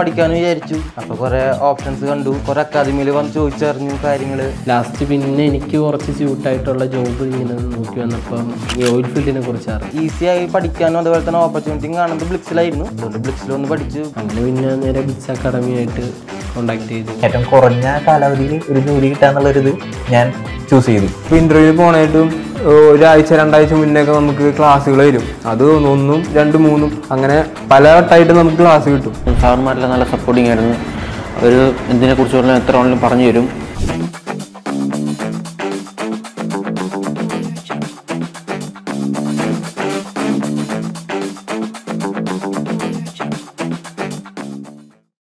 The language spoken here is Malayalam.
പഠിക്കാമെന്ന് വിചാരിച്ചു അപ്പോൾ കുറേ ഓപ്ഷൻസ് കണ്ടു കുറേ അക്കാദമിയിൽ വന്ന് ചോദിച്ചറിഞ്ഞു കാര്യങ്ങൾ ലാസ്റ്റ് പിന്നെ എനിക്ക് കുറച്ച് സ്യൂട്ടായിട്ടുള്ള ജോബ് ഇങ്ങനെ നോക്കി വന്നപ്പം ഈ ഓയിൽ ഫീൽഡിനെ കുറിച്ച് അറിയാം ഈസി ആയി പഠിക്കാനും അതുപോലെ തന്നെ ഓപ്പർച്യൂണിറ്റിയും കാണുന്നത് ബ്ലിക്സിലായിരുന്നു അതുകൊണ്ട് ബ്ലിക്സിൽ ഒന്ന് പഠിച്ചു അങ്ങനെ പിന്നെ നേരെ ബിറ്റ്സ് അക്കാഡമിയായിട്ട് കോണ്ടാക്ട് ചെയ്തു ഏറ്റവും കുറഞ്ഞ കാലാവധിയിൽ ഒരു ജോലി കിട്ടാന്നുള്ളൊരിത് ഞാൻ ചൂസ് ചെയ്തു ഇപ്പോൾ ഇൻ്റർവ്യൂ പോണായിട്ടും ഏഹ്, ഒരാഴ്ച രണ്ടാഴ്ച മുന്നേയൊക്കെ നമുക്ക് ക്ലാസ്സുകൾ വരും അത് ഒന്നും രണ്ടും മൂന്നും അങ്ങനെ പല വട്ടമായിട്ട് നമുക്ക് ക്ലാസ് കിട്ടും സാറന്മാരെല്ലാം നല്ല സപ്പോർട്ടിങ് ആയിരുന്നു അവർ ഇതിനെക്കുറിച്ചുള്ള എത്ര വേണമെങ്കിലും പറഞ്ഞു തരും